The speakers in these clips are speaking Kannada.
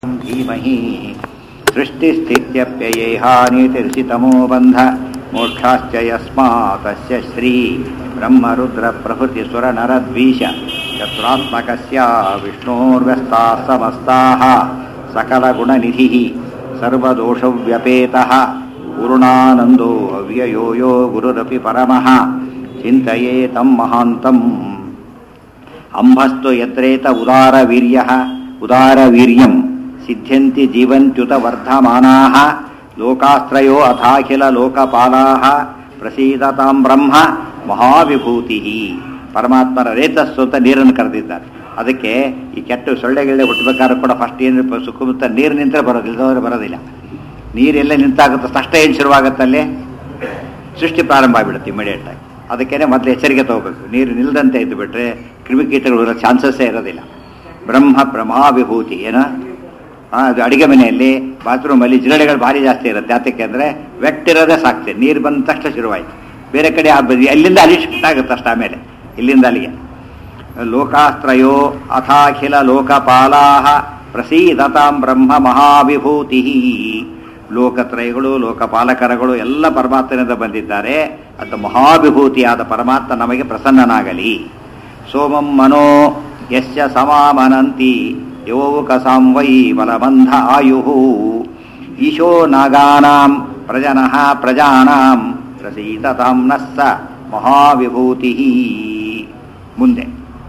धीमहि सृष्टिस्थित्यप्ययेहानीतिर्षितमो बन्ध मोक्षाश्च यस्मातस्य श्री ब्रह्मरुद्रप्रभृतिसुरनरद्वीष चतुरात्मकस्य विष्णोर्व्यस्ताः समस्ताः सकलगुणनिधिः सर्वदोषव्यपेतः पूर्णानन्दो अव्ययो यो गुरुरपि परमः चिन्तये तं महान्तम् ಅಂಬಸ್ತು ಯತ್ರೇತ ಉದಾರ ವೀರ್ಯ ಉದಾರ ವೀರ್ಯಂ ಸಿದ್ಧ್ಯಂತಿ ಜೀವಂತ್ಯುತ ವರ್ಧಮಾನಾಃ ಲೋಕಾಸ್ತ್ರಯೋ ಅಥಾಖಿಲ ಲೋಕಪಾಲಾಃ ಪ್ರಸೀದತಾಂ ಬ್ರಹ್ಮ ಮಹಾವಿಭೂತಿ ಪರಮಾತ್ಮರ ರೇತಸ್ಸು ಅಂತ ನೀರನ್ನು ಕರೆದಿದ್ದಾರೆ ಅದಕ್ಕೆ ಈ ಕೆಟ್ಟ ಸೊಳ್ಳೆಗಳೇ ಹುಟ್ಟಬೇಕಾದ್ರೆ ಕೂಡ ಫಸ್ಟ್ ಏನು ಸುಖಮುತ್ತ ನೀರು ನಿಂತರೆ ಬರೋದಿಲ್ಲ ಇಲ್ಲದವ್ರೆ ಬರೋದಿಲ್ಲ ನೀರೆಲ್ಲ ನಿಂತಾಗುತ್ತೆ ತಷ್ಟ ಏನು ಶುರುವಾಗುತ್ತಲ್ಲಿ ಸೃಷ್ಟಿ ಪ್ರಾರಂಭ ಆಗಿಬಿಡುತ್ತೆ ಇಮಿಡಿಯೇಟ್ ಆಗಿ ಅದಕ್ಕೇನೆ ಮೊದಲು ಎಚ್ಚರಿಕೆ ತಗೋಬೇಕು ನೀರು ನಿಲ್ಲದಂತೆ ಇದ್ದು ಬಿಟ್ರೆ ಕ್ರಿಮಿಕೀಟಗಳು ಇರೋ ಚಾನ್ಸಸ್ಸೇ ಇರೋದಿಲ್ಲ ಬ್ರಹ್ಮ ಬ್ರಹ್ಮಾವಿಭೂತಿ ಏನು ಅದು ಅಡಿಗೆ ಮನೆಯಲ್ಲಿ ಬಾತ್ರೂಮಲ್ಲಿ ಜಿರಳೆಗಳು ಭಾರಿ ಜಾಸ್ತಿ ಇರುತ್ತೆ ಯಾತಕ್ಕೆ ಅಂದರೆ ವ್ಯಕ್ತಿರೋದೇ ಸಾಕ್ತೆ ನೀರು ಬಂದ ತಕ್ಷಣ ಶುರುವಾಯಿತು ಬೇರೆ ಕಡೆ ಆ ಬದಿ ಅಲ್ಲಿಂದ ಅಲ್ಲಿ ಶಿಫ್ಟ್ ಆಗುತ್ತೆ ಅಷ್ಟು ಆಮೇಲೆ ಇಲ್ಲಿಂದ ಅಲ್ಲಿಗೆ ಲೋಕಾಸ್ತ್ರಯೋ ಅಥಾಖಿಲ ಲೋಕಪಾಲಾಹ ಪ್ರಸೀದತಾಂ ಬ್ರಹ್ಮ ಮಹಾವಿಭೂತಿ ಲೋಕತ್ರಯಗಳು ಲೋಕಪಾಲಕರಗಳು ಎಲ್ಲ ಪರಮಾತ್ಮನಿಂದ ಬಂದಿದ್ದಾರೆ ಅದು ಮಹಾವಿಭೂತಿಯಾದ ಪರಮಾತ್ಮ ನಮಗೆ ಪ್ರಸನ್ನನಾಗಲಿ ಸೋಮಂ ಮನೋ ಯಸ್ಯ ಸಮಾಮನಂತಿ ಯೋಕಸಾಂ ವೈ ಬಲಬಂಧ ಆಯು ಈಶೋ ನಾಗಾನಾಂ ಪ್ರಜನಃ ಪ್ರಜಾನಾಂ ಪ್ರಸೀತತಾಂ ನಸ್ಸ ಮಹಾವಿಭೂತಿ ಮುಂದೆ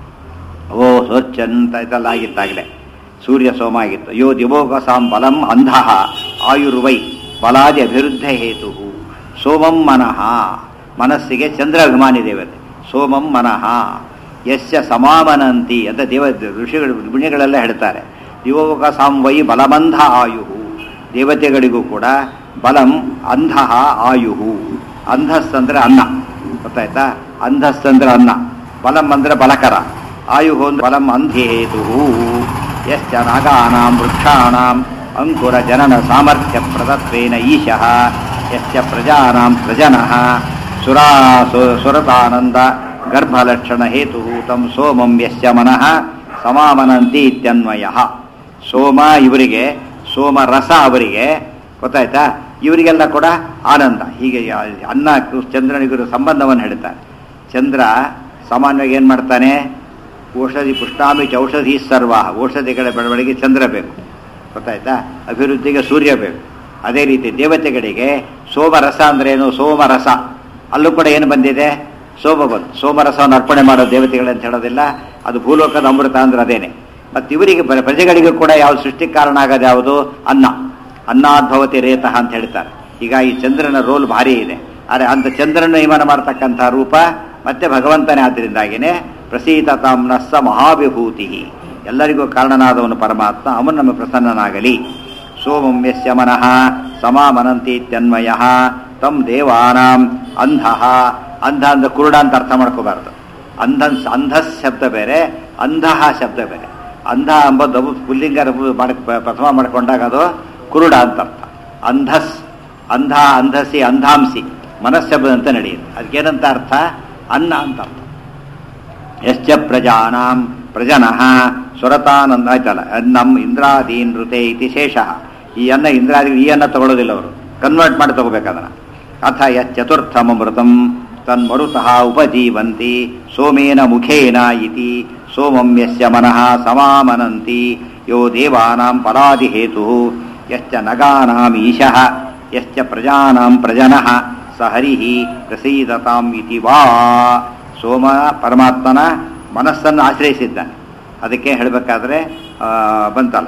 ಓ ಸ್ವಚ್ಛಂತ ಇದೆಲ್ಲ ಆಗಿತ್ತಾಗಲೇ ಸೂರ್ಯ ಸೋಮ ಆಗಿತ್ತು ಯೋ ದಿವೋಕಸಾಂ ಬಲಂ ಅಂಧಃ ಆಯುರ್ವೈ ಬಲಾದಿ ಅಭಿವೃದ್ಧ ಹೇತು ಸೋಮಂ ಮನಃ ಮನಸ್ಸಿಗೆ ಚಂದ್ರ ಅಭಿಮಾನಿ ದೇವತೆ ಸೋಮಂ ಮನಃ ಯಸ್ಯ ಸಮಾಮನಂತಿ ಅಂತ ದೇವ ಋಷಿಗಳು ಗುಣಿಗಳೆಲ್ಲ ಹೇಳ್ತಾರೆ ದಿವೋಕಸಾಂ ವೈ ಬಲಬಂಧ ಆಯು ದೇವತೆಗಳಿಗೂ ಕೂಡ ಬಲಂ ಅಂಧ ಆಯು ಅಂಧಸ್ ಅಂದ್ರೆ ಅನ್ನ ಗೊತ್ತಾಯ್ತಾ ಅಂಧಸ್ ಅಂದ್ರೆ ಅನ್ನ ಬಲಂ ಅಂದ್ರೆ ಬಲಕರ ಆಯು ಅಂದ್ರೆ ಬಲಂ ಅಂಧೇತು ಯಶ್ಚ ನಾಗಾನಾಂ ವೃಕ್ಷಾಣಾಂ ಅಂಕುರ ಜನನ ಸಾಮರ್ಥ್ಯ ಪ್ರದತ್ವೇನ ಈಶಃ ಯಶ್ಚ ಪ್ರಜಾನಾಂ ಪ್ರಜನಃ ಸುರಾ ಸುರತಾನಂದ ಗರ್ಭಲಕ್ಷಣ ಹೇತು ತಂ ಸೋಮಂ ಯಶ್ಚ ಮನಃ ಸಮಾಮನಂತಿ ಇತ್ಯನ್ವಯ ಸೋಮ ಇವರಿಗೆ ಸೋಮ ರಸ ಅವರಿಗೆ ಗೊತ್ತಾಯ್ತಾ ಇವರಿಗೆಲ್ಲ ಕೂಡ ಆನಂದ ಹೀಗೆ ಅನ್ನ ಚಂದ್ರನಿಗೂ ಸಂಬಂಧವನ್ನು ಹೇಳ್ತಾರೆ ಚಂದ್ರ ಸಾಮಾನ್ಯವಾಗಿ ಏನು ಮಾಡ್ತಾನೆ ಔಷಧಿ ಪುಷ್ಟಾಮಿ ಚ ಔಷಧಿ ಸರ್ವ ಔಷಧಿಗಳ ಬೆಳವಣಿಗೆ ಚಂದ್ರ ಬೇಕು ಗೊತ್ತಾಯ್ತಾ ಅಭಿವೃದ್ಧಿಗೆ ಸೂರ್ಯ ಬೇಕು ಅದೇ ರೀತಿ ದೇವತೆಗಳಿಗೆ ಸೋಮರಸ ಅಂದ್ರೇನು ಸೋಮರಸ ಅಲ್ಲೂ ಕೂಡ ಏನು ಬಂದಿದೆ ಸೋಮ ಬಂತು ಸೋಮರಸವನ್ನು ಅರ್ಪಣೆ ಮಾಡೋ ದೇವತೆಗಳು ಅಂತ ಹೇಳೋದಿಲ್ಲ ಅದು ಭೂಲೋಕದ ಅಮೃತ ಅಂದ್ರೆ ಅದೇನೆ ಮತ್ತು ಇವರಿಗೆ ಪ್ರಜೆಗಳಿಗೂ ಕೂಡ ಯಾವ ಸೃಷ್ಟಿಗೆ ಕಾರಣ ಆಗೋದು ಯಾವುದು ಅನ್ನ ಅನ್ನೋದ್ಭವತಿ ರೇತಃ ಅಂತ ಹೇಳ್ತಾರೆ ಈಗ ಈ ಚಂದ್ರನ ರೋಲ್ ಭಾರಿ ಇದೆ ಆದರೆ ಅಂತ ಚಂದ್ರನ ನಿಯಮನ ಮಾಡ್ತಕ್ಕಂಥ ರೂಪ ಮತ್ತೆ ಭಗವಂತನೇ ಆದ್ದರಿಂದಾಗಿನೇ ಪ್ರಸೀತತಾಂನಸ್ಸ ಮಹಾವಿಭೂತಿ ಎಲ್ಲರಿಗೂ ಕಾರಣನಾದವನು ಪರಮಾತ್ಮ ಅವನು ನಮ್ಮ ಪ್ರಸನ್ನನಾಗಲಿ ಸೋಮಂ ಯಸ್ಯ ಮನಃ ಸಮಾಮನಂತಿ ಇತ್ಯನ್ವಯ ತಂ ದೇವಾನಾಂ ಅಂಧ ಅಂಧ ಅಂದ್ರೆ ಕುರುಡ ಅಂತ ಅರ್ಥ ಮಾಡ್ಕೋಬಾರ್ದು ಅಂಧ ಅಂಧ ಶಬ್ದ ಬೇರೆ ಅಂಧಃ ಶಬ್ದ ಬೇರೆ ಅಂಧ ಎಂಬುದು ಪುಲ್ಲಿಂಗ ಮಾಡಿ ಪ್ರಥಮ ಮಾಡ್ಕೊಂಡಾಗ ಅದು ಕುರುಡ ಅಂತ ಅರ್ಥ ಅಂಧಸ್ ಅಂಧ ಅಂಧಸಿ ಅಂಧಾಂಸಿ ಮನಸ್ಸಬ್ದ ಅಂತ ನಡೆಯುತ್ತೆ ಅದಕ್ಕೇನಂತ ಅರ್ಥ ಅನ್ನ ಅಂತ ಅರ್ಥ ಯಶ್ಚ ಪ್ರಜಾನಾಂ ಪ್ರಜನಃ ಸ್ವರತಾನಂದ ಆಯ್ತಲ್ಲ ಅನ್ನಂ ಇಂದ್ರಾದೀನ್ ಋತೆ ಇತಿ ಶೇಷ ಈ ಅನ್ನ ಇಂದ್ರಾದಿ ಈ ಅನ್ನ ತಗೊಳ್ಳೋದಿಲ್ಲ ಅವರು ಕನ್ವರ್ಟ್ ಮಾಡಿ ತಗೋಬೇಕದನ್ನ ಅಥ ಯಚತುರ್ಥಮೃತಂ ತನ್ಮರುತಃ ಉಪಜೀವಂತಿ ಸೋಮೇನ ಮುಖೇನ ಇತಿ ಸೋಮಂ ಯಸ್ಯ ಮನಃ ಸಮಾಮನಂತಿ ಯೋ ದೇವಾನಾಂ ಪರಾದಿ ಹೇತು ಯಶ್ಚ ನಗಾನಾಂ ಈಶಃ ಯಶ್ಚ ಪ್ರಜಾನಾಂ ಪ್ರಜನಃ ಸ ಹರಿಃ ಪ್ರಸೀದತಾಂ ಇತಿ ವಾ ಸೋಮ ಪರಮಾತ್ಮನ ಮನಸ್ಸನ್ನು ಆಶ್ರಯಿಸಿದ್ದಾನೆ ಅದಕ್ಕೆ ಹೇಳಬೇಕಾದ್ರೆ ಬಂತಲ್ಲ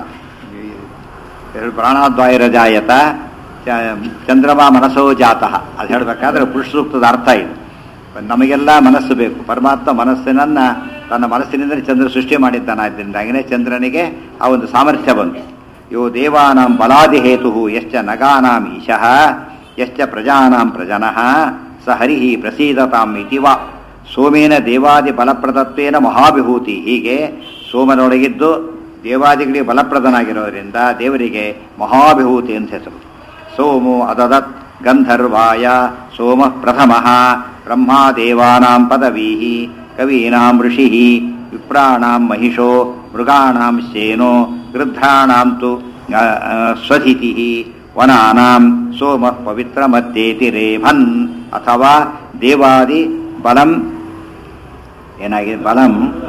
ಪ್ರಾಣಾದ್ವಾಯರಜಾಯತ ಚಂದ್ರಮ ಮನಸ್ಸೋ ಜಾತಃ ಅದು ಹೇಳಬೇಕಾದ್ರೆ ಪುರುಷ ಸೂಕ್ತದ ಅರ್ಥ ಇದು ನಮಗೆಲ್ಲ ಮನಸ್ಸು ಬೇಕು ಪರಮಾತ್ಮ ಮನಸ್ಸಿನನ್ನು ತನ್ನ ಮನಸ್ಸಿನಿಂದ ಚಂದ್ರ ಸೃಷ್ಟಿ ಮಾಡಿದ್ದಾನಾದ್ದರಿಂದಾಗಿನೇ ಚಂದ್ರನಿಗೆ ಆ ಒಂದು ಸಾಮರ್ಥ್ಯ ಬಂತು ಯೋ ದೇವಾನಾಂ ಬಲಾದಿ ಹೇತು ಯಶ್ಚ ನಗಾನಾಂ ಈಶಃ ಯಶ್ಚ ಪ್ರಜಾನಾಂ ಪ್ರಜನಃ ಸ ಹರಿ ಪ್ರಸೀದತಾಂ ಇತಿ ವಾ ಸೋಮೇನ ದೇವಾದಿ ಬಲಪ್ರದತ್ವೇನ ಮಹಾವಿಭೂತಿ ಹೀಗೆ ಸೋಮನೊಳಗಿದ್ದು ದೇವಾದಿಗಳಿಗೆ ಬಲಪ್ರದನಾಗಿರೋದ್ರಿಂದ ದೇವರಿಗೆ ಮಹಾವಿಭೂತಿ ಅಂತ ಹೆಸರು ಸೋಮೋ ಅದದತ್ ಗಂಧರ್ವಾಯ ಸೋಮ ಪ್ರಥಮ ಬ್ರಹ್ಮಾದೇವಾನಾಂ ಪದವೀ ಕವೀನಾಂ ಋಷಿ ವಿಪ್ರಾಣಾಂ ಮಹಿಷೋ ಮೃಗಾಣಾಂ ಶೇನೋ ಗೃಧ್ರಾಣಾಂ ತು ಸ್ವಧಿತಿ ವನಾನಾಂ ಸೋಮ ಪವಿತ್ರ ಮತ್ತೇತಿ ರೇಭನ್ ಅಥವಾ ದೇವಾದಿ ಬಲಂ ಏನಾಗಿದೆ ಬಲಂ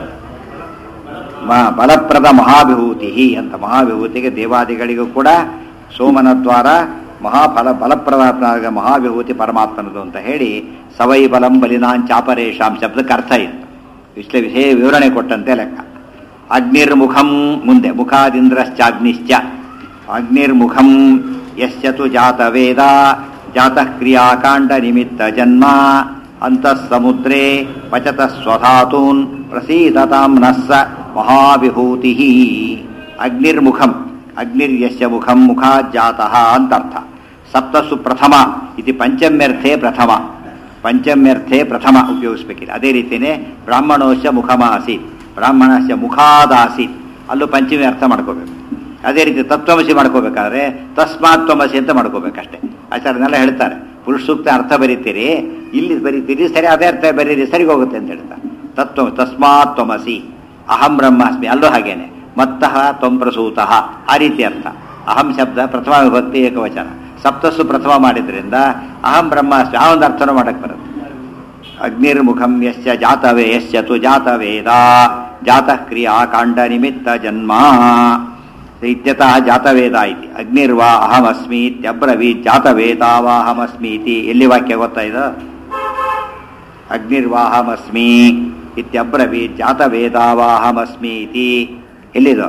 ಮ- ಬಲಪ್ರದ ಮಹಾವಿಭೂತಿ ಅಂತ ಮಹಾವಿಭೂತಿಗೆ ದೇವಾದಿಗಳಿಗೂ ಕೂಡ ಸೋಮನ ದ್ವಾರ ಮಹಾಫಲ ಬಲಪ್ರದ ಮಹಾವಿಭೂತಿ ಪರಮಾತ್ಮನದು ಅಂತ ಹೇಳಿ ಸವೈ ಬಲಂ ಬಲಿನಾನ್ ಚಾಪರೇಶಾಂ ಶಬ್ದಕ್ಕೆ ಅರ್ಥ ಇತ್ತು ವಿಶ್ಲೆ ವಿಷಯ ವಿವರಣೆ ಕೊಟ್ಟಂತೆ ಲೆಕ್ಕ ಅಗ್ನಿರ್ಮುಖಂ ಮುಂದೆ ಮುಖಾದಿಂದ್ರಶ್ಚಾಗ್ನಿಶ್ಚ ಅಗ್ನಿರ್ಮುಖಂ ಯಶ್ಚ ತು ಜಾತವೇದ ಜಾತಃ ಕ್ರಿಯಾಕಾಂಡ ನಿಮಿತ್ತ ಜನ್ಮ ಅಂತಃ ಸಮುದ್ರೇ ಪಚತ ಸ್ವಧಾತೂನ್ ಪ್ರಸೀದತಾಂ ನಸ್ಸ ಮಹಾವಿಭೂತಿ ಅಗ್ನಿರ್ಮುಖಂ ಅಗ್ನಿರ್ಯಸ್ಯ ಮುಖಂ ಮುಖಾಜ್ಜಾತಃ ಅಂತರ್ಥ ಸಪ್ತಸು ಪ್ರಥಮ ಇದು ಪಂಚಮ್ಯರ್ಥೆ ಪ್ರಥಮ ಪಂಚಮ್ಯರ್ಥೆ ಪ್ರಥಮ ಉಪಯೋಗಿಸ್ಬೇಕಿಲ್ಲ ಅದೇ ರೀತಿಯೇ ಬ್ರಾಹ್ಮಣೋಶ್ಯ ಮುಖಮಾಸೀತ್ ಬ್ರಾಹ್ಮಣಸ್ಯ ಮುಖಾದಾಸೀತ್ ಅಲ್ಲೂ ಪಂಚಮಿ ಅರ್ಥ ಮಾಡ್ಕೋಬೇಕು ಅದೇ ರೀತಿ ತತ್ವಮಸಿ ಮಾಡ್ಕೋಬೇಕಾದ್ರೆ ತಸ್ಮಾತ್ ತ್ವಮಸಿ ಅಂತ ಮಾಡ್ಕೋಬೇಕಷ್ಟೇ ಆಚಾರ್ಯನೆಲ್ಲ ಹೇಳ್ತಾರೆ ಪುರುಷ ಸೂಕ್ತ ಅರ್ಥ ಬರೀತೀರಿ ಇಲ್ಲಿ ಬರೀತೀರಿ ಸರಿ ಅದೇ ಅರ್ಥ ಬರೀರಿ ಸರಿ ಹೋಗುತ್ತೆ ಅಂತ ಹೇಳ್ತಾರೆ ತತ್ವ ತಸ್ಮಾತ್ ತ್ವಮಸಿ ಅಹಂ ಬ್ರಹ್ಮಾಸ್ಮಿ ಅಲ್ಲೂ ಹಾಗೇನೆ ಮತ್ತಃ ತ್ವಂ ಪ್ರಸೂತಃ ಆ ರೀತಿ ಅರ್ಥ ಅಹಂ ಶಬ್ದ ಪ್ರಥಮ ವಿಭಕ್ತಿ ಏಕವಚನ ಸಪ್ತಸ್ಸು ಪ್ರಥಮ ಮಾಡಿದ್ರಿಂದ ಅಹಂ ಬ್ರಹ್ಮಾಸ್ಮಿ ಆ ಒಂದು ಅರ್ಥನೂ ಮಾಡಕ್ಕೆ ಬರುತ್ತೆ ಅಗ್ನಿರ್ಮುಖಂ ಯಶ್ಚ ಜಾತವೇ ಯಶ್ಚ ತು ಜಾತವೇದ ಜಾತಃ ಕ್ರಿಯಾ ಕಾಂಡ ನಿಮಿತ್ತ ಜನ್ಮ ಇತ್ಯತಃ ಜಾತವೇದ ಇತಿ ಅಗ್ನಿರ್ವಾ ಅಹಮಸ್ಮಿ ಇತ್ಯಬ್ರವೀತ್ ಜಾತವೇದಾವಾ ಅಹಮಸ್ಮಿ ಇತಿ ಎಲ್ಲಿ ವಾಕ್ಯ ಗೊತ್ತಾ ಇದು ಅಗ್ನಿರ್ವಾಹಮಸ್ಮಿ ಇತ್ಯಬ್ರವೀತ್ ಜಾತವೇದಾವಾ ಅಹಮಸ್ಮಿ ಇತಿ ಎಲ್ಲಿದು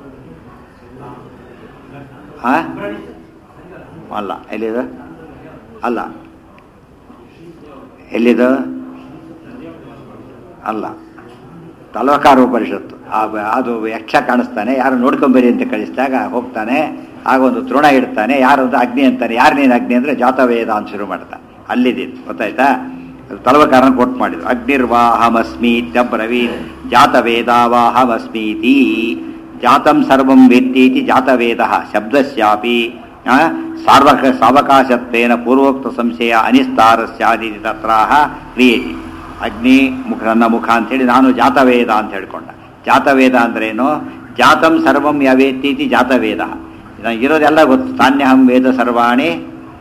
ಹಾ ಅಲ್ಲ ಎಲ್ಲಿದು ಅಲ್ಲ ಎಲ್ಲಿದು ಅಲ್ಲ ತಲವಕಾರ ಉಪನಿಷತ್ತು ಆ ಬ- ಅದು ಯಕ್ಷ ಕಾಣಿಸ್ತಾನೆ ಯಾರು ನೋಡ್ಕೊಂಬರಿ ಅಂತ ಕಳಿಸಿದಾಗ ಹೋಗ್ತಾನೆ ಆಗ ಒಂದು ತೃಣ ಇಡ್ತಾನೆ ಯಾರು ಅಂತ ಅಗ್ನಿ ಅಂತಾನೆ ಯಾರು ನೀನು ಅಗ್ನಿ ಅಂದ್ರೆ ಜಾತವೇದ ಅಂತ ಶುರು ಮಾಡ್ತಾನೆ ಅಲ್ಲಿದ್ದೀನಿ ಗೊತ್ತಾಯ್ತಾ ಅದು ತಲವಕಾರನ ಕೊಟ್ಟು ಮಾಡಿದ್ರು ಅಗ್ನಿರ್ವಾಹಮಸ್ಮಿ ಇತ್ಯಬ್ರವೀತ್ ಜಾತವೇದಾವಾಹಮಸ್ಮೀತಿ ಜಾತಂ ಸರ್ವಂ ವೇತ್ತೀತಿ ಜಾತವೇದ ಶಬ್ದಸ್ಯಾಪಿ ಆ, ಸಾರ್ವಕ ಸಾವಕಾಶತ್ವೇನ ಪೂರ್ವೋಕ್ತ ಸಂಶಯ ಅನಿಸ್ತಾರಸ್ಯಾದಿ ತತ್ರಾಹ ಕ್ರಿಯೇತಿ ಅಗ್ನಿ ಮುಖ ನನ್ನ ಮುಖ ಅಂತೇಳಿ ನಾನು ಜಾತವೇದ ಅಂತ ಹೇಳ್ಕೊಂಡ ಜಾತವೇದ ಅಂದ್ರೇನು ಜಾತಂ ಸರ್ವಂ ಯವೇತ್ತೀತಿ ಜಾತವೇದ ನನಗೆ ಇರೋದೆಲ್ಲ ಗೊತ್ತು ತಾನ್ಯಹಂ ವೇದ ಸರ್ವಾಣಿ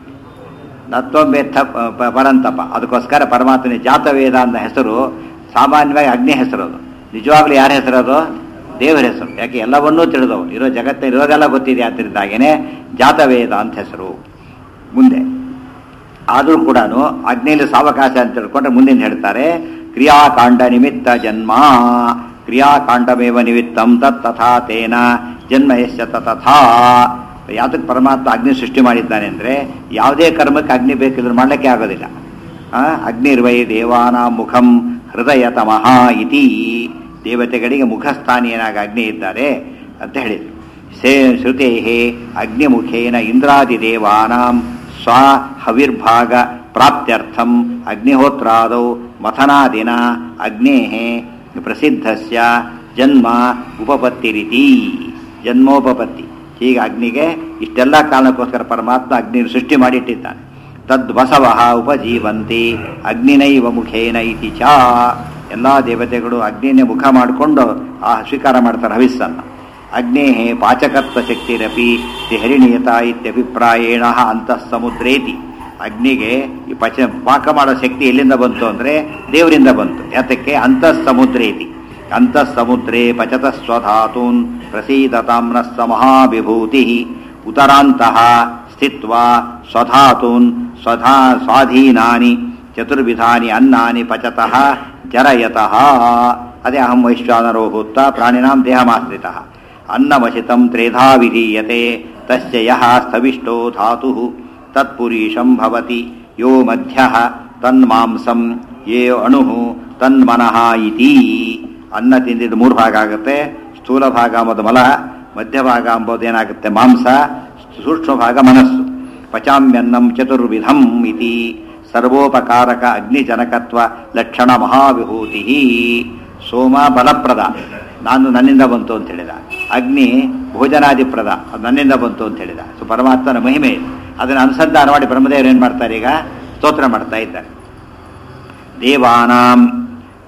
ನತ್ವಮೇಥ ಪರಂತಪ ಅದಕ್ಕೋಸ್ಕರ ಪರಮಾತ್ಮನ ಜಾತವೇದ ಅಂತ ಹೆಸರು ಸಾಮಾನ್ಯವಾಗಿ ಅಗ್ನಿ ಹೆಸರು ಅದು ನಿಜವಾಗ್ಲೂ ಯಾರ ಹೆಸರು ಅದು ದೇವರ ಹೆಸರು ಯಾಕೆ ಎಲ್ಲವನ್ನೂ ತಿಳಿದವು ಇರೋ ಜಗತ್ತಿನ ಇರೋದೆಲ್ಲ ಗೊತ್ತಿದೆ ಆದ್ದರಿಂದಾಗೇನೆ ಜಾತವೇದ ಅಂತ ಹೆಸರು ಮುಂದೆ ಆದರೂ ಕೂಡ ಅಗ್ನಿಯಲ್ಲಿ ಸಾವಕಾಶ ಅಂತ ತಿಳ್ಕೊಂಡ್ರೆ ಮುಂದಿನ ಹೇಳ್ತಾರೆ ಕ್ರಿಯಾಕಾಂಡ ನಿಮಿತ್ತ ಜನ್ಮ ಕ್ರಿಯಾಕಾಂಡಮೇವ ನಿಮಿತ್ತಂ ತತ್ ತಥಾ ತೇನ ಜನ್ಮ ಯಶ್ಚ ತಥಾ ಯಾತಕ್ಕೆ ಪರಮಾತ್ಮ ಅಗ್ನಿ ಸೃಷ್ಟಿ ಮಾಡಿದ್ದಾನೆ ಅಂದರೆ ಯಾವುದೇ ಕರ್ಮಕ್ಕೆ ಅಗ್ನಿ ಬೇಕಿದ್ರೆ ಮಾಡಲಿಕ್ಕೆ ಆಗೋದಿಲ್ಲ ಆ, ಅಗ್ನಿರ್ವೈ ದೇವಾನ ಮುಖಂ ಹೃದಯತಮಃ ಇತಿ ದೇವತೆಗಳಿಗೆ ಮುಖಸ್ಥಾನೀಯನಾಗಿ ಅಗ್ನಿ ಇದ್ದಾರೆ ಅಂತ ಹೇಳಿದರು ಸೇ ಶ್ರುತೇ ಅಗ್ನಿಮುಖೇನ ಇಂದ್ರಾದಿದೇವಾನಾಂ ಸ್ವ ಹವಿರ್ಭಾಗ ಪ್ರಾಪ್ತ್ಯರ್ಥಂ ಅಗ್ನಿಹೋತ್ರಾದೌ ಮಥನಾದಿನ ಅಗ್ನೇ ಪ್ರಸಿದ್ಧಸ್ಯ ಜನ್ಮ ಉಪಪತ್ತಿರಿತಿ ಜನ್ಮೋಪಪತ್ತಿ ಹೀಗೆ ಅಗ್ನಿಗೆ ಇಷ್ಟೆಲ್ಲ ಕಾರಣಕ್ಕೋಸ್ಕರ ಪರಮಾತ್ಮ ಅಗ್ನಿ ಸೃಷ್ಟಿ ಮಾಡಿಟ್ಟಿದ್ದಾನೆ ತದ್ವಸವ ಉಪಜೀವಂತಿ ಅಗ್ನಿನೈವ ಮುಖೇನ ಇತಿ ಚ ಎಲ್ಲ ದೇವತೆಗಳು ಅಗ್ನಿನೇ ಮುಖ ಮಾಡಿಕೊಂಡು ಆ ಸ್ವೀಕಾರ ಮಾಡ್ತಾರೆ ಹವಿಸ್ಸನ್ನು ಅಗ್ನೇ ಪಾಚಕತ್ವ ಶಕ್ತಿರಪಿ ಹರಿಣಿಯತ ಇತ್ಯಭಿಪ್ರಾಯೇಣ ಅಂತಃ ಸಮುದ್ರೇತಿ ಅಗ್ನಿಗೆ ಈ ಪಚ ಪಾಕ ಮಾಡೋ ಶಕ್ತಿ ಎಲ್ಲಿಂದ ಬಂತು ಅಂದರೆ ದೇವರಿಂದ ಬಂತು ಯಾತಕ್ಕೆ ಅಂತಃ ಸಮುದ್ರೇತಿ ಅಂತಃ ಸಮುದ್ರೇ ಪಚತ ಸ್ವಧಾತೂನ್ ಪ್ರಸೀದತಾಮ್ನ ಸ ಮಹಾವಿಭೂತಿ ಉತರಾಂತಹ ಸ್ಥಿತ್ವಾ ಸ್ವಧಾತೂನ್ ಸ್ವಧಾ ಸ್ವಾಧೀನಾನಿ ಚತುರ್ವಿಧಾನಿ ಅನ್ನಾನಿ ಪಚತಃ ಜರಯತಃ ಅದೇ ಅಹಂ ವೈಶ್ವಾನರೋ ಭೂತ್ವ ಪ್ರಾಣಿನಾಂ ದೇಹಮಾಶ್ರಿತಃ ಅನ್ನಮಶಿತಂ ತ್ರೇಧಾ ವಿಧೀಯತೆ ತಸ್ಯ ಯಃ ಸ್ಥವಿಷ್ಟೋ ಧಾತು ತತ್ಪುರೀಶಂ ಭವತಿ ಯೋ ಮಧ್ಯಃ ತನ್ಮಾಂಸಂ ಯೇ ಅಣು ತನ್ಮನಃ ಇತಿ ಅನ್ನ ತಿಂದಿದ್ದು ಮೂರು ಭಾಗ ಆಗುತ್ತೆ ಸ್ಥೂಲ ಭಾಗ ಅಂಬೋದು ಮಲ ಮಧ್ಯಭಾಗ ಅಂಬೋದು ಏನಾಗುತ್ತೆ ಮಾಂಸ ಸೂಕ್ಷ್ಮ ಭಾಗ ಮನಸ್ಸು ಪಚಾಮ್ಯನ್ನಂ ಚತುರ್ವಿಧಂ ಇತಿ ಸರ್ವೋಪಕಾರಕ ಅಗ್ನಿಜನಕತ್ವ ಲಕ್ಷಣ ಮಹಾವಿಭೂತಿ ಸೋಮ ಬಲಪ್ರದ ನಾನು ನನ್ನಿಂದ ಬಂತು ಅಂತ ಹೇಳಿದ ಅಗ್ನಿ ಭೋಜನಾದಿಪ್ರದ ಅದು ನನ್ನಿಂದ ಬಂತು ಅಂತ ಹೇಳಿದ ಸೊ ಪರಮಾತ್ಮನ ಮಹಿಮೆ ಇದೆ. ಅದನ್ನು ಅನುಸಂಧಾನ ಮಾಡಿ ಬ್ರಹ್ಮದೇವರು ಏನು ಮಾಡ್ತಾರೆ ಈಗ ಸ್ತೋತ್ರ ಮಾಡ್ತಾ ಇದ್ದಾರೆ ದೇವಾನಾಂ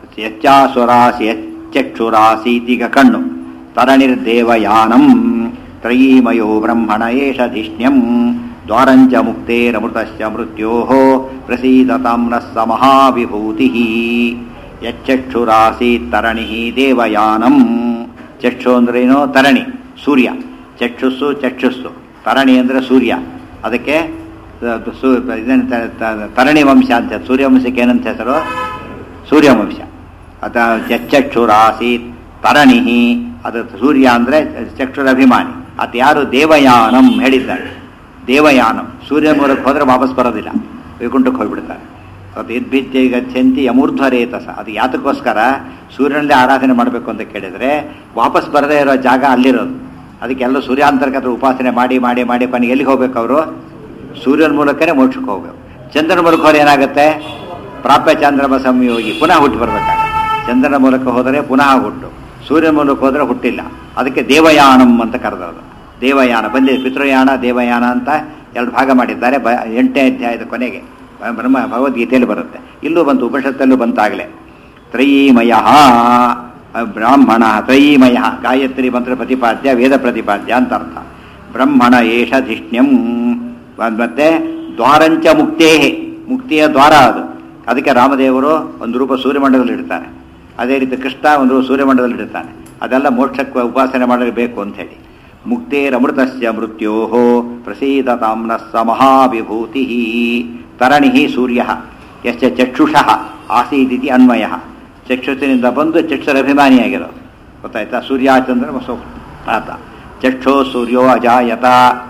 ಯಚ್ಚಾಸುರಾಸಿ ಯಚ್ಚಕ್ಷುರಾಸೀತೀಗ ಕಣ್ಣು ತರಣಿರ್ದೇವಯಾನಂ ತ್ರಯೀಮಯೋ ಬ್ರಹ್ಮಣ ಏಷ ಧಿಷ್ಣ್ಯಂ ದ್ವಾರಂಚ ಮುಕ್ತೇರಮೃತಶ್ಚ ಮೃತ್ಯೋ ಪ್ರಸೀದತಾಂ ನಃ ಸ ಮಹಾವಿಭೂತಿ ಯಚ್ಚಕ್ಷುರಾಸೀತ್ ತರಣಿ ದೇವಯಾನಂ ಚಕ್ಷು ಅಂದ್ರೇನು ತರಣಿ ಸೂರ್ಯ ಚಕ್ಷುಸ್ಸು ಚಕ್ಷುಸ್ಸು ತರಣಿ ಅಂದರೆ ಸೂರ್ಯ ಅದಕ್ಕೆ ಅದು ಸೂ- ಇದನ್ನ ತ- ತ- ತರಣಿ ವಂಶ ಅಂತ ಸೂರ್ಯವಂಶಕ್ಕೆ ಏನಂತ ಹೆಸರು ಸೂರ್ಯವಂಶ ಅದ ಚಕ್ಷುರಾಸೀತ್ ತರಣಿ ಅದು ಸೂರ್ಯ ಅಂದರೆ ಚಕ್ಷುರ ಅಭಿಮಾನಿ ಅದು ಯಾರು ದೇವಯಾನಂ ಹೇಳಿದ್ದಾರೆ ದೇವಯಾನಂ ಸೂರ್ಯ ಮೂಲಕ ಹೋದರೆ ವಾಪಸ್ ಬರೋದಿಲ್ಲ ವೈಕುಂಠಕ್ಕೆ ಹೋಗ್ಬಿಡ್ತಾರೆ ಅದು ಇದ್ಬಿದ್ದೆ ಗಚ್ಚಂತಿ ಯಮೂರ್ಧ್ವರೇತಸ ಅದು ಯಾತಕ್ಕೋಸ್ಕರ ಸೂರ್ಯನಲ್ಲೇ ಆರಾಧನೆ ಮಾಡಬೇಕು ಅಂತ ಕೇಳಿದರೆ ವಾಪಸ್ ಬರದೇ ಇರೋ ಜಾಗ ಅಲ್ಲಿರೋದು ಅದಕ್ಕೆ ಎಲ್ಲ ಸೂರ್ಯಾಂತರ್ಗತ ಉಪಾಸನೆ ಮಾಡಿ ಮಾಡಿ ಮಾಡಿ ಕೊನೆಗೆ ಎಲ್ಲಿಗೆ ಹೋಗ್ಬೇಕು ಅವರು ಸೂರ್ಯನ ಮೂಲಕನೇ ಮೋಕ್ಷಕ್ಕೆ ಹೋಗ್ಬೇಕು ಚಂದ್ರನ ಮೂಲಕ ಹೋದ್ರೆ ಏನಾಗುತ್ತೆ ಪ್ರಾಪ್ಯ ಚಂದ್ರಮ ಸಂಯೋಗಿ ಪುನಃ ಹುಟ್ಟು ಬರಬೇಕಾಗುತ್ತೆ ಚಂದ್ರನ ಮೂಲಕ ಹೋದರೆ ಪುನಃ ಹುಟ್ಟು ಸೂರ್ಯನ ಮೂಲಕ ಹೋದರೆ ಹುಟ್ಟಿಲ್ಲ ಅದಕ್ಕೆ ದೇವಯಾನಂ ಅಂತ ಕರೆದವರು ದೇವಯಾನ ಬಂದಿದೆ ಪಿತೃಯಾನ ದೇವಯಾನ ಅಂತ ಎರಡು ಭಾಗ ಮಾಡಿದ್ದಾರೆ ಬ ಎಂಟನೇ ಅಧ್ಯಾಯದ ಕೊನೆಗೆ ಬ- ಬ್ರಹ್ಮ ಭಗವದ್ಗೀತೆಯಲ್ಲಿ ಬರುತ್ತೆ ಇಲ್ಲೂ ಬಂತು ಉಪನಿಷತ್ತಲ್ಲೂ ಬಂತಾಗಲೇ ತ್ರಯೀಮಯ ಬ್ರಾಹ್ಮಣ ತ್ರಯೀಮಯ ಗಾಯತ್ರಿ ಮಂತ್ರ ಪ್ರತಿಪಾದ್ಯ ವೇದ ಪ್ರತಿಪಾದ್ಯ ಅಂತ ಅರ್ಥ ಬ್ರಹ್ಮಣ ಏಷ ಧಿಷ್ಣ್ಯಂ ಮತ್ತೆ ದ್ವಾರಂಚ ಮುಕ್ತೇ ಮುಕ್ತಿಯ ದ್ವಾರ ಅದು ಅದಕ್ಕೆ ರಾಮದೇವರು ಒಂದು ರೂಪ ಸೂರ್ಯಮಂಡಲದಲ್ಲಿ ಇಡ್ತಾನೆ ಅದೇ ರೀತಿ ಕೃಷ್ಣ ಒಂದು ರೂಪ ಸೂರ್ಯಮಂಡಲದಲ್ಲಿ ಇಡ್ತಾನೆ ಅದೆಲ್ಲ ಮೋಕ್ಷಕ್ಕೆ ಉಪಾಸನೆ ಮಾಡಬೇಕು ಅಂತ ಹೇಳಿ ಮುಕ್ತೇರಮೃತಸ್ಯ ಮೃತ್ಯೋ ಪ್ರಸೀದತಾಂನ ಸ ಮಹಾವಿಭೂತಿ ತರಣಿ ಸೂರ್ಯ ಯಶ್ಚ ಚಕ್ಷುಷಃ ಆಸೀದಿತಿ ಅನ್ವಯ ಚಕ್ಷುಸಿನಿಂದ ಬಂದು ಚಕ್ಷುರ ಅಭಿಮಾನಿಯಾಗಿರೋದು ಗೊತ್ತಾಯ್ತಾ ಸೂರ್ಯಾಚಂದ್ರ ಸೋ ಆತ ಚಕ್ಷೋ ಸೂರ್ಯೋ ಅಜಾಯತ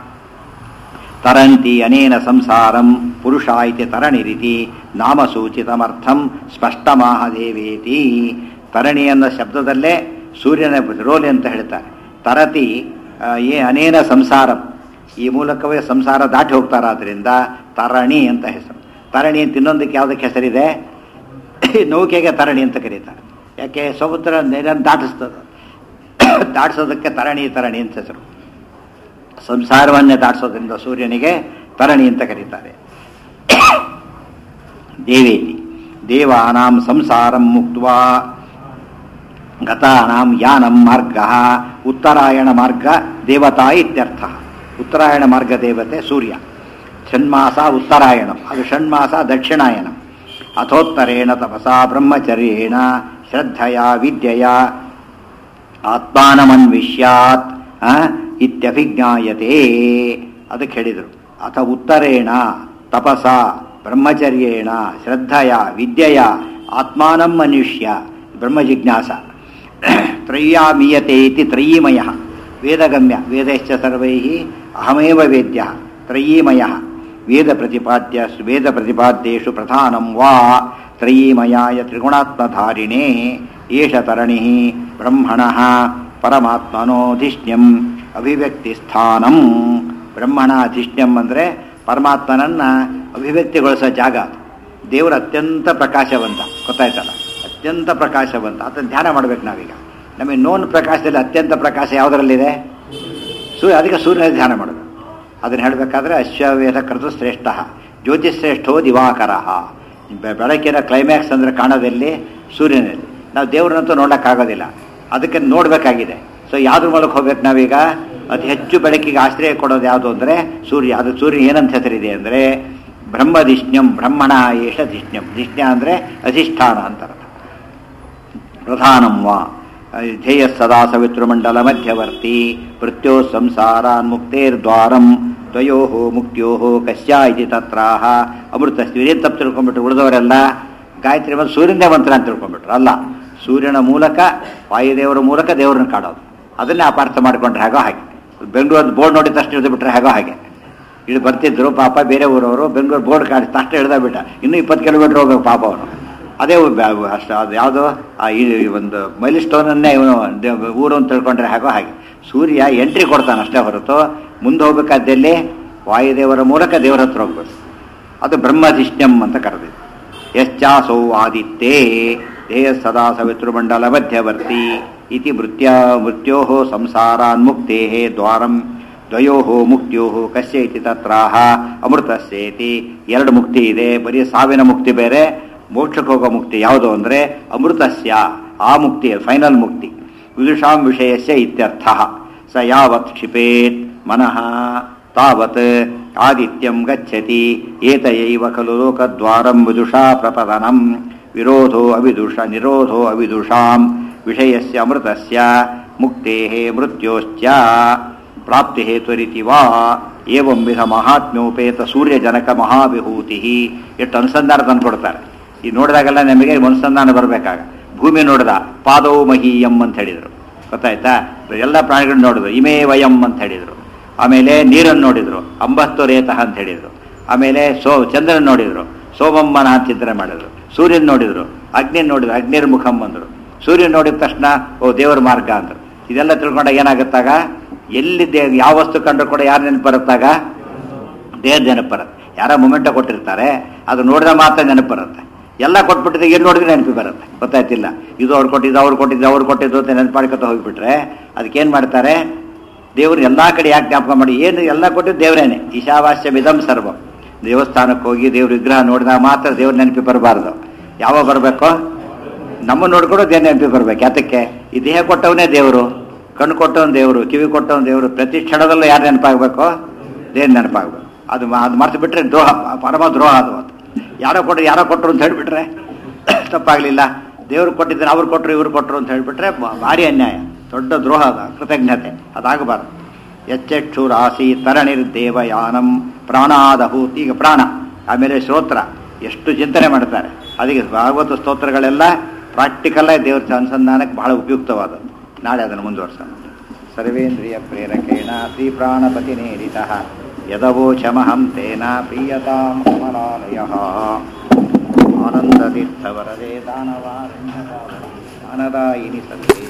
ತರಂತಿ ಅನೇನ ಸಂಸಾರಂ ಪುರುಷ ಇತಿ ತರಣಿರಿತಿ ನಾಮಸೂಚಿತಮರ್ಥಂ ಸ್ಪಷ್ಟಮಾಹದೇವೇತಿ ತರಣಿ ಅನ್ನೋ ಶಬ್ದದಲ್ಲೇ ಸೂರ್ಯನ ರೋಲಿ ಅಂತ ಹೇಳ್ತಾರೆ ತರತಿ ಆ, ಏ ಅನೇನ ಸಂಸಾರಂ ಈ ಮೂಲಕವೇ ಸಂಸಾರ ದಾಟಿ ಹೋಗ್ತಾರಾದ್ರಿಂದ ತರಣಿ ಅಂತ ಹೆಸರು ತರಣಿ ಅಂತ ಇನ್ನೊಂದಕ್ಕೆ ಯಾವುದಕ್ಕೆ ಹೆಸರಿದೆ ನೌಕೆಗೆ ತರಣಿ ಅಂತ ಕರೀತಾರೆ ಯಾಕೆ ಸಮುದ್ರ ನೀರನ್ನು ದಾಟಿಸ್ತದೆ ದಾಟಿಸೋದಕ್ಕೆ ತರಣಿ ತರಣಿ ಅಂತ ಹೆಸರು ಸಂಸಾರವನ್ನೇ ದಾಟಿಸೋದ್ರಿಂದ ಸೂರ್ಯನಿಗೆ ತರಣಿ ಅಂತ ಕರೀತಾರೆ ದೇವೇತಿ ದೇವಾನಾಂ ಸಂಸಾರಂ ಮುಕ್ತ್ವಾ ಗತಾನಾಂ ಯಾನಂ ಮಾರ್ಗ ಉತ್ತರಾಯಣ ಮಾರ್ಗ ದೇವತಾ ಇತ್ಯರ್ಥ ಉತ್ತರಾಯಣ ಮಾರ್ಗ ದೇವತೆ ಸೂರ್ಯ ಷಣ್ಮಾಸ ಉತ್ತರಾಯಣಂ ಅದು ಷಣ್ಮಾಸ ದಕ್ಷಿಣಾಯನಂ ಅಥೋತ್ತರೇಣ ತಪಸಾ ಬ್ರಹ್ಮಚರ್ಯೇಣ ಶ್ರದ್ಧೆಯ ವಿದ್ಯೆಯ ಆತ್ಮಾನಮನ್ವಿಷ್ಯಾತ್ ಆ, ಇತ್ಯಭಿಜ್ಞಾಯತೆ ಅದಕ್ಕೆ ಹೇಳಿದರು ಅಥ ಉತ್ತರೇಣ ತಪಸ ಬ್ರಹ್ಮಚರ್ಯೇಣ ಶ್ರದ್ಧೆಯ ವಿದ್ಯೆಯ ಆತ್ಮಾನಂ ಮನುಷ್ಯ ಬ್ರಹ್ಮಜಿಜ್ಞಾಸ ತ್ರಯ್ಯಾಮೀಯತೆ ಇತಿ ತ್ರಯೀಮಯ ವೇದಗಮ್ಯ ವೇದಶ್ಚ ಸರ್ವೈ ಅಹಮೇವ ವೇದ್ಯ ತ್ರಯೀಮಯ ವೇದ ಪ್ರತಿಪಾದ್ಯ ವೇದ ಪ್ರತಿಪಾದ್ಯೇಷು ಪ್ರಧಾನಂ ವಾ ತ್ರಯೀಮಯಾಯ ತ್ರಿಗುಣಾತ್ಮಧಾರಿಣೇ ಏಷ ತರಣಿ ಬ್ರಹ್ಮಣ ಪರಮಾತ್ಮನೋಧಿಷ್ಣ್ಯಂ ಅಭಿವ್ಯಕ್ತಿಸ್ಥಾನಂ ಬ್ರಹ್ಮಣ ಅಧಿಷ್ಣ್ಯಂ ಅಂದರೆ ಪರಮಾತ್ಮನನ್ನ ಅಭಿವ್ಯಕ್ತಿಗೊಳಿಸೋ ಜಾಗ ಅದು. ದೇವರು ಅತ್ಯಂತ ಪ್ರಕಾಶವಂತ ಗೊತ್ತಾಯ್ತಲ್ಲ ಅತ್ಯಂತ ಪ್ರಕಾಶವಂತ ಅದನ್ನು ಧ್ಯಾನ ಮಾಡ್ಬೇಕು ನಾವೀಗ ನಮಗೆ ನೋನ್ ಪ್ರಕಾಶದಲ್ಲಿ ಅತ್ಯಂತ ಪ್ರಕಾಶ ಯಾವುದರಲ್ಲಿದೆ ಸೂರ್ಯ ಅದಕ್ಕೆ ಸೂರ್ಯನ ಧ್ಯಾನ ಮಾಡಬೇಕು ಅದನ್ನು ಹೇಳಬೇಕಾದ್ರೆ ಅಶ್ವವೇಧ ಕೃತು ಶ್ರೇಷ್ಠ ಜ್ಯೋತಿಶ್ರೇಷ್ಠೋ ದಿವಾಕರ ಬೆ- ಬೆಳಕಿನ ಕ್ಲೈಮ್ಯಾಕ್ಸ್ ಅಂದರೆ ಕಾಣೋದಲ್ಲಿ ಸೂರ್ಯನಲ್ಲಿ ನಾವು ದೇವ್ರನ್ನಂತೂ ನೋಡೋಕ್ಕಾಗೋದಿಲ್ಲ ಅದಕ್ಕೆ ನೋಡಬೇಕಾಗಿದೆ ಸೊ ಯಾವ್ದ್ರ ಮೂಲಕ ಹೋಗ್ಬೇಕು ನಾವೀಗ ಅತಿ ಹೆಚ್ಚು ಬೆಳಕಿಗೆ ಆಶ್ರಯ ಕೊಡೋದು ಯಾವುದು ಅಂದರೆ ಸೂರ್ಯ ಅದು ಸೂರ್ಯ ಏನಂತ ಹೆಸರಿದೆ ಅಂದರೆ ಬ್ರಹ್ಮಧಿಷ್ಣ್ಯಂ ಬ್ರಹ್ಮಣ ಏಷ ಧಿಷ್ಣ್ಯಂ ಧಿಷ್ಣ್ಯ ಅಂದರೆ ಅಧಿಷ್ಠಾನ ಅಂತ ಅರ್ಥ ಪ್ರಧಾನಂ ವಾ ಧ್ಯೇಯ ಸದಾ ಸವಿತೃಮಂಡಲ ಮಧ್ಯವರ್ತಿ ಮೃತ್ಯೋ ಸಂಸಾರಾನ್ ಮುಕ್ತೇರ್ದ್ವಾರಂ ದ್ವಯೋ ಮುಕ್ತ್ಯೋ ಕಸ್ಯ ಇತಿ ತತ್ರಾಹ ಅಮೃತ ಇದೇನು ತಪ್ಪು ತಿಳ್ಕೊಂಡ್ಬಿಟ್ರು ಉಳಿದವರೆಲ್ಲ ಗಾಯತ್ರಿ ಮತ್ತು ಸೂರ್ಯನೇ ಮಂತ್ರ ಅಂತ ತಿಳ್ಕೊಂಡ್ಬಿಟ್ರು ಅಲ್ಲ ಸೂರ್ಯನ ಮೂಲಕ ವಾಯುದೇವರ ಮೂಲಕ ದೇವರನ್ನ ಕಾಣೋದು ಅದನ್ನೇ ಅಪಾರ್ಥ ಮಾಡ್ಕೊಂಡ್ರೆ ಹೇಗೋ ಹಾಗೆ ಬೆಂಗಳೂರು ಬೋರ್ಡ್ ನೋಡಿದ ತಕ್ಷಣ ಹಿಡಿದು ಬಿಟ್ರೆ ಹೇಗೋ ಹಾಗೆ ಇಲ್ಲಿ ಬರ್ತಿದ್ರು ಪಾಪ ಬೇರೆ ಊರವರು ಬೆಂಗಳೂರು ಬೋರ್ಡ್ ಕಾಣಿ ತಕ್ಷಣ ಹಿಡ್ದ ಬಿಟ್ಟ ಇನ್ನೂ ಇಪ್ಪತ್ತು ಕಿಲೋಮೀಟರ್ ಹೋಗ್ಬೇಕು ಪಾಪ ಅವನು ಅದೇ ಬ- ಅಷ್ಟು ಅದು ಯಾವುದೋ ಆ ಈ ಒಂದು ಮೈಲ್ ಸ್ಟೋನನ್ನೇ ಇವನು ದೇ- ಊರು ಅಂತ ತಿಳ್ಕೊಂಡ್ರೆ ಹಾಗೋ ಹಾಗೆ ಸೂರ್ಯ ಎಂಟ್ರಿ ಕೊಡ್ತಾನೆ ಅಷ್ಟೇ ಹೊರತು ಮುಂದೆ ಹೋಗ್ಬೇಕಾದಲ್ಲಿ ವಾಯುದೇವರ ಮೂಲಕ ದೇವರ ಹತ್ರ ಹೋಗ್ಬೇಕು ಅದು ಬ್ರಹ್ಮಧಿಷ್ಣ್ಯಂ ಅಂತ ಕರೆದಿದೆ ಯಶ್ಚಾಸೌ ಆದಿತ್ಯೇ ದೇಹ ಸದಾ ಸವಿತೃಮಂಡಲ ಮಧ್ಯವರ್ತಿ ಇತಿ ಮೃತ್ಯ ಮೃತ್ಯೋ ಸಂಸಾರಾನ್ಮುಕ್ತೇ ದ್ವಾರಂ ದ್ವಯೋ ಮುಕ್ತ್ಯೋ ಕಸ್ಯ ಇತಿ ತತ್ರಾಹ ಅಮೃತಸ್ಯೇತಿ ಎರಡು ಮುಕ್ತಿ ಇದೆ ಬರೀ ಸಾವಿನ ಮುಕ್ತಿ ಬೇರೆ ಮೋಕ್ಷಕ್ಕೆ ಹೋಗೋ ಮುಕ್ತಿ ಯಾವುದು ಅಂದರೆ ಅಮೃತಸ್ಯ ಆ ಮುಕ್ತಿ ಫೈನಲ್ ಮುಕ್ತಿ ವಿದುಷಾಂ ವಿಷಯಸ್ಯ ಇತ್ಯರ್ಥ ಸ ಯಾವತ್ ಕ್ಷಿಪೇತ್ ಮನಃ ತಾವತ್ ಆದಿತ್ಯಂ ಗಚ್ಚತಿ ಏತಯೈವ ಖಲು ಲೋಕದ್ವಾರಂ ವಿದುಷಾ ಪ್ರಪತನಂ ವಿರೋಧೋ ಅವಿದುಷ ನಿರೋಧೋ ಅವಿದುಷಾಂ ವಿಷಯಸ್ಯ ಅಮೃತಸ್ಯ ಮುಕ್ತೇಃ ಮೃತ್ಯೋಶ್ಚ ಪ್ರಾಪ್ತಿ ಹೇತುರಿತಿ ವಾ ಏವಂ ವಿಧ ಮಹಾತ್ಮ್ಯೋಪೇತ ಸೂರ್ಯಜನಕ ಮಹಾವಿಭೂತಿ ಎಷ್ಟು ಅನುಸಂಧಾನ ತಂದು ಕೊಡ್ತಾರೆ ಈ ನೋಡಿದಾಗೆಲ್ಲ ನಮಗೆ ಅನುಸಂಧಾನ ಬರಬೇಕಾಗ ಭೂಮಿ ನೋಡಿದ ಪಾದವು ಮಹೀಯಂ ಅಂತ ಹೇಳಿದರು ಗೊತ್ತಾಯ್ತಾ ಎಲ್ಲ ಪ್ರಾಣಿಗಳನ್ನ ನೋಡಿದ್ರು ಇಮೇ ವಯಂ ಅಂತ ಹೇಳಿದರು ಆಮೇಲೆ ನೀರನ್ನು ನೋಡಿದ್ರು ಅಂಬಸ್ತು ರೇತಃ ಅಂತ ಹೇಳಿದರು ಆಮೇಲೆ ಸೋ ಚಂದ್ರನ್ ನೋಡಿದ್ರು ಸೋಮಮ್ಮನ ಅಂತ ಚಿಂತನೆ ಮಾಡಿದ್ರು ಸೂರ್ಯನ್ ನೋಡಿದ್ರು ಅಗ್ನಿ ನೋಡಿದ್ರು ಅಗ್ನಿರ್ಮುಖಂ ಅಂದರು ಸೂರ್ಯನ್ ನೋಡಿದ ತಕ್ಷಣ ಓ ದೇವರ ಮಾರ್ಗ ಅಂದರು ಇದೆಲ್ಲ ತಿಳ್ಕೊಂಡಾಗ ಏನಾಗುತ್ತಾಗ ಎಲ್ಲಿ ದೇ ಯಾವ ವಸ್ತು ಕಂಡ್ರು ಕೂಡ ಯಾರು ನೆನಪು ಬರುತ್ತಾಗ ದೇವ್ರ ನೆನಪು ಬರುತ್ತೆ ಯಾರೋ ಮೊಮೆಂಟ ಕೊಟ್ಟಿರ್ತಾರೆ ಅದು ನೋಡಿದ ಮಾತ್ರ ನೆನಪು ಬರುತ್ತೆ ಎಲ್ಲ ಕೊಟ್ಬಿಟ್ಟಿದ್ರೆ ಏನು ನೋಡಿದ್ರೆ ನೆನಪು ಬರುತ್ತೆ ಗೊತ್ತಾಯ್ತಿಲ್ಲ ಇದು ಅವ್ರು ಕೊಟ್ಟಿದ್ದು ಅವ್ರು ಕೊಟ್ಟಿದ್ದು ಅವ್ರು ಕೊಟ್ಟಿದ್ದು ಅಂತ ನೆನಪು ಮಾಡ್ಕೊತ ಹೋಗ್ಬಿಟ್ರೆ ಅದಕ್ಕೇನು ಮಾಡ್ತಾರೆ ದೇವ್ರು ಎಲ್ಲ ಕಡೆ ಯಾಕೆ ಜ್ಞಾಪಕ ಮಾಡಿ ಏನು ಎಲ್ಲ ಕೊಟ್ಟಿದ್ದು ದೇವರೇನೆ ಈಶಾವಾಸ್ಯ ವಿಧಂ ಸರ್ವಂ ದೇವಸ್ಥಾನಕ್ಕೆ ಹೋಗಿ ದೇವ್ರ ವಿಗ್ರಹ ನೋಡಿದಾಗ ಮಾತ್ರ ದೇವ್ರ ನೆನಪಿ ಬರಬಾರ್ದು ಯಾವಾಗ ಬರಬೇಕು ನಮ್ಮ ನೋಡ್ಕೊಂಡು ದೇವ್ರ ನೆನಪಿ ಬರ್ಬೇಕು ಯಾತಕ್ಕೆ ಈ ದೇಹ ಕೊಟ್ಟವನೇ ದೇವರು ಕಣ್ಣು ಕೊಟ್ಟವನು ದೇವರು ಕಿವಿ ಕೊಟ್ಟವನು ದೇವರು ಪ್ರತಿ ಕ್ಷಣದಲ್ಲೂ ಯಾರು ನೆನಪಾಗಬೇಕು ದೇವ್ರ ನೆನಪಾಗಬೇಕು ಅದು ಮಾ- ಅದು ಮರೆತು ಬಿಟ್ರೆ ದ್ರೋಹ ಪರಮ ದ್ರೋಹ ಅದು ಅದು ಯಾರೋ ಕೊಟ್ಟರು ಯಾರೋ ಕೊಟ್ಟರು ಅಂತ ಹೇಳಿಬಿಟ್ರೆ ತಪ್ಪಾಗಲಿಲ್ಲ ದೇವ್ರು ಕೊಟ್ಟಿದ್ದಾರೆ ಅವ್ರು ಕೊಟ್ಟರು ಇವ್ರು ಕೊಟ್ಟರು ಅಂತ ಹೇಳಿಬಿಟ್ರೆ ಬ- ಭಾರಿ ಅನ್ಯಾಯ ದೊಡ್ಡ ದ್ರೋಹ ಅದು ಕೃತಜ್ಞತೆ ಅದಾಗಬಾರ್ದು ಯಚ್ಚಕ್ಷುರಾಸಿ ತರಣಿರ್ದೇವಯಾನಂ ಪ್ರಾಣಾದಹೂತ್ ಈಗ ಪ್ರಾಣ ಆಮೇಲೆ ಶ್ರೋತ್ರ ಎಷ್ಟು ಚಿಂತನೆ ಮಾಡ್ತಾರೆ ಅದಕ್ಕೆ ಭಾಗವತ ಸ್ತೋತ್ರಗಳೆಲ್ಲ ಪ್ರಾಕ್ಟಿಕಲ್ ದೇವ್ರ ಅನುಸಂಧಾನಕ್ಕೆ ಬಹಳ ಉಪಯುಕ್ತವಾದದ್ದು ನಾಳೆ ಅದನ್ನು ಮುಂದುವರ್ಸೋಣ ಸರ್ವೇಂದ್ರಿಯ ಪ್ರೇರಕೇಣ ಶ್ರೀ ಪ್ರಾಣಪತಿ ನೇರಿತ ಯದವೋಚಮಹಂ ತೇನ ಪ್ರೀಯತಾಂ ಕಮಲಾಲಯ ಆನಂದತೀರ್ಥವರದೇ ದಾನವಾರಣ್ಯದಾಯಿನಿ ಸತ್ಯೇ